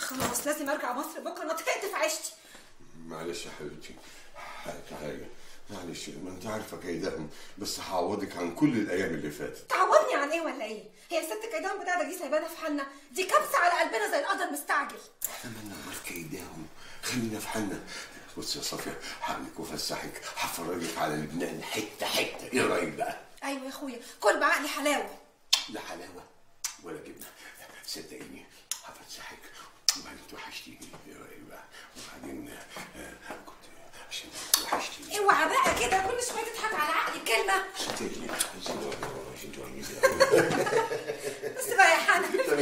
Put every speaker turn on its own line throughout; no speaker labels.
خلاص لازم ارجع مصر بكره انا طهقت في عيشتي
معلش يا حبيبتي حقك عليا معلش ما انت عارفه كيدهم بس هعوضك عن كل الايام اللي فاتت
تعوضني عن ايه ولا ايه هي الست كيدان بتاعتك دي سايبانا في حالنا دي كبسه على قلبنا زي القدر مستعجل
احنا مالنا غير كيدهم خلينا في حالنا بص يا صافيه هاخدك وافسحك هفرجك على لبنان حته حته ايه رايك بقى
ايوه يا اخويا كل بعقلي حلاوه
لا حلاوه ولا جبنه صدقيني هفسحك وبعدين توحشتيني ايه رايك بقى وبعدين آه، كنت عشان وحشتيني
اوعى بقى كده كل شويه تضحك على عقلي كلمه
صدقيني عشان توحشتيني
بس بقى يا حنا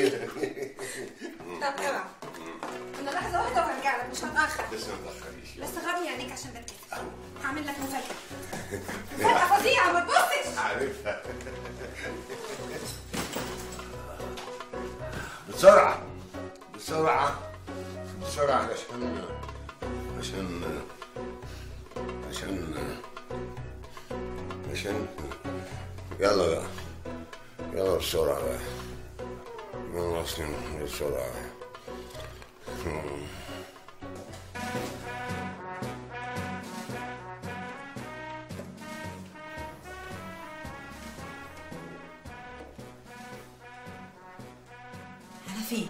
طب اوعى انا لحظه واحده وهرجع لك مش هتاخر
بس ما تاخريش
بس غمي عينيك عشان بتكسف هعمل لك مفاجاه مفاجاه فظيعه ما تبصش
عارفها بسرعة بسرعة بسرعة عشان عشان عشان عشان يلا بقى يلا بسرعة بقى يلا أصلا بسرعة
حنفي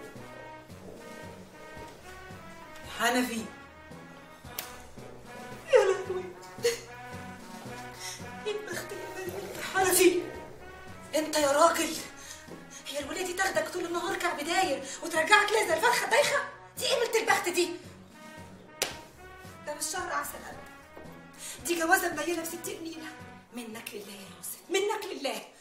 حنفي
يا لهوي ايه البخت اللي بالك حنفي انت يا راجل هي الوليه دي تاخدك طول النهار كعب داير وترجعك ليه زي الفرخه دايخه دي قيمه البخت دي ده مش شهر عسل قلب دي جوازه منيله ب 60 نيله منك لله يا راسل منك لله